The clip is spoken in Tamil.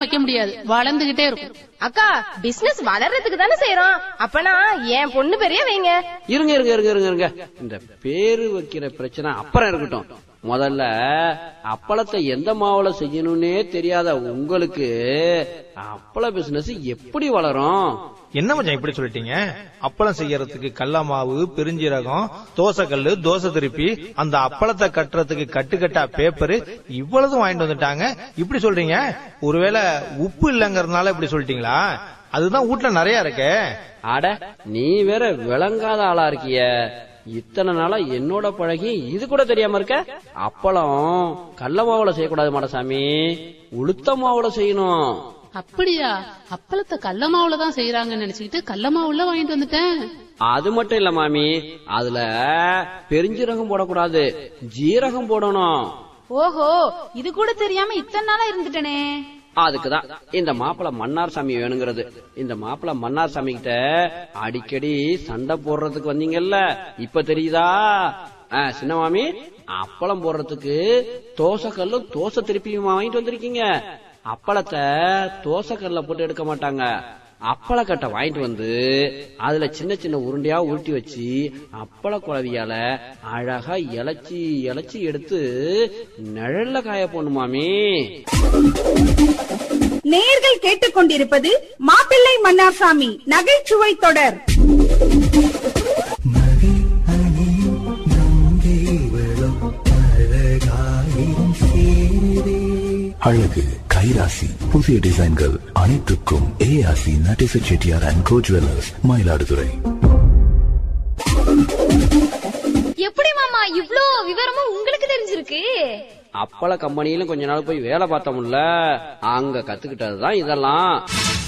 வைக்க முடியாது வளர்ந்துகிட்டே இருக்கும் அக்கா பிசினஸ் வளர்றதுக்கு தானே செய்யறோம் அப்பனா என் பொண்ணு பெரிய வைங்க இருங்க இருங்க இருங்க இருங்க இருங்க இந்த பேரு வைக்கிற பிரச்சனை அப்புறம் இருக்கட்டும் முதல்ல அப்பளத்தை எந்த மாவுல செய்யணும்னே தெரியாத உங்களுக்கு அப்பள பிசினஸ் எப்படி வளரும் என்ன மச்சான் இப்படி சொல்லிட்டீங்க அப்பளம் செய்யறதுக்கு கடல மாவு பெருஞ்சீரகம் தோசை கல்லு தோசை திருப்பி அந்த அப்பளத்தை கட்டுறதுக்கு கட்டுக்கட்டா பேப்பர் இவ்வளவும் வாங்கிட்டு வந்துட்டாங்க இப்படி சொல்றீங்க ஒருவேளை உப்பு இல்லங்கறதுனால இப்படி சொல்லிட்டீங்களா அதுதான் வீட்ல நிறைய இருக்கே அட நீ வேற விளங்காத ஆளா இருக்கிய இத்தனை நாளா என்னோட பழகி இது கூட தெரியாம இருக்க அப்பளம் கடல மாவுல செய்யக்கூடாது மாடசாமி உளுத்த மாவுல செய்யணும் அப்படியா அப்பளத்தை கடல மாவுல தான் செய்யறாங்கன்னு நினைச்சுக்கிட்டு கடல மாவுல வாங்கிட்டு வந்துட்டேன் அது மட்டும் இல்ல மாமி அதுல பெருஞ்சீரகம் போடக்கூடாது ஜீரகம் போடணும் ஓஹோ இது கூட தெரியாம இத்தனை நாளா இருந்துட்டனே அதுக்குதான் இந்த மாப்பிள மன்னார் சாமி வேணுங்கிறது இந்த மாப்பிள மன்னார் சாமி கிட்ட அடிக்கடி சண்டை போடுறதுக்கு வந்தீங்கல்ல இப்ப தெரியுதா ஆ, சின்ன மாமி அப்பளம் போடுறதுக்கு தோசை கல்லும் தோசை திருப்பியும் வாங்கிட்டு வந்திருக்கீங்க அப்பளத்தை தோசை கல்ல போட்டு எடுக்க மாட்டாங்க அப்பளக்கட்டை வாங்கிட்டு வந்து அதுல சின்ன சின்ன உருண்டையா உருட்டி வச்சு அப்பள குழவியால அழகா இலைச்சி இலைச்சி எடுத்து நிழல்ல காய போடணும் மாமி நேர்கள் கேட்டுக்கொண்டிருப்பது மாப்பிள்ளை மன்னார்சாமி நகைச்சுவை தொடர் மதி அணியும் நங்கேவளம் அழகாயிரம் சேருதே அழகு கைராசி புதிய டிசைன்கள் அனைத்துக்கும் ஏஆசி நட்டிச Chettiar and co jewellers Mayiladuthurai எப்படி மாமா இவ்ளோ விவரமும் உங்களுக்கு தெரிஞ்சிருக்கு அப்பள கம்பெனியிலும் கொஞ்ச நாள் போய் வேலை பார்த்தோம்ல அங்க கத்துக்கிட்டதுதான் இதெல்லாம்